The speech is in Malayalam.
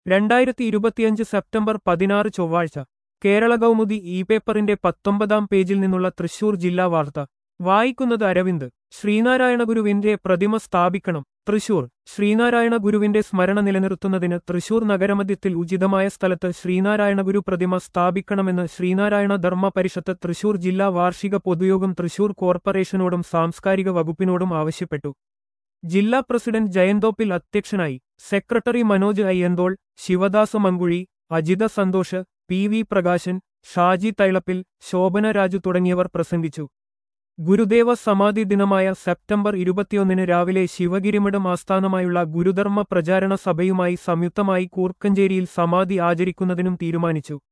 രണ്ടായിരത്തി ഇരുപത്തിയഞ്ച് സെപ്റ്റംബർ പതിനാറ് ചൊവ്വാഴ്ച കേരള കൗമുദി ഇ പേപ്പറിന്റെ പത്തൊമ്പതാം പേജിൽ നിന്നുള്ള തൃശൂർ ജില്ലാ വാർത്ത വായിക്കുന്നത് അരവിന്ദ് ശ്രീനാരായണ ഗുരുവിന്റെ പ്രതിമ സ്ഥാപിക്കണം തൃശൂർ ശ്രീനാരായണ ഗുരുവിന്റെ സ്മരണ നിലനിർത്തുന്നതിന് തൃശൂർ നഗരമധ്യത്തിൽ ഉചിതമായ സ്ഥലത്ത് ശ്രീനാരായണ ഗുരു പ്രതിമ സ്ഥാപിക്കണമെന്ന് ശ്രീനാരായണ ധർമ്മ പരിഷത്ത് തൃശൂർ ജില്ലാ വാർഷിക പൊതുയോഗം തൃശൂർ കോർപ്പറേഷനോടും സാംസ്കാരിക വകുപ്പിനോടും ആവശ്യപ്പെട്ടു ജില്ലാ പ്രസിഡന്റ് ജയന്തോപ്പിൽ അധ്യക്ഷനായി secretary Manoj Ayyanthole Sivadas Mankuzhi Ajitha Santhosh P V Prakashan Shaji തൈളപ്പിൽ Shobhana Raju തുടങ്ങിയവർ പ്രസംഗിച്ചു ഗുരുദേവ സമാധി ദിനമായ സെപ്റ്റംബർ ഇരുപത്തിയൊന്നിന് രാവിലെ ശിവഗിരിമഠം ആസ്ഥാനമായുള്ള ഗുരുധർമ്മ പ്രചാരണ സഭയുമായി സംയുക്തമായി കൂർക്കഞ്ചേരിയിൽ സമാധി ആചരിക്കുന്നതിനും തീരുമാനിച്ചു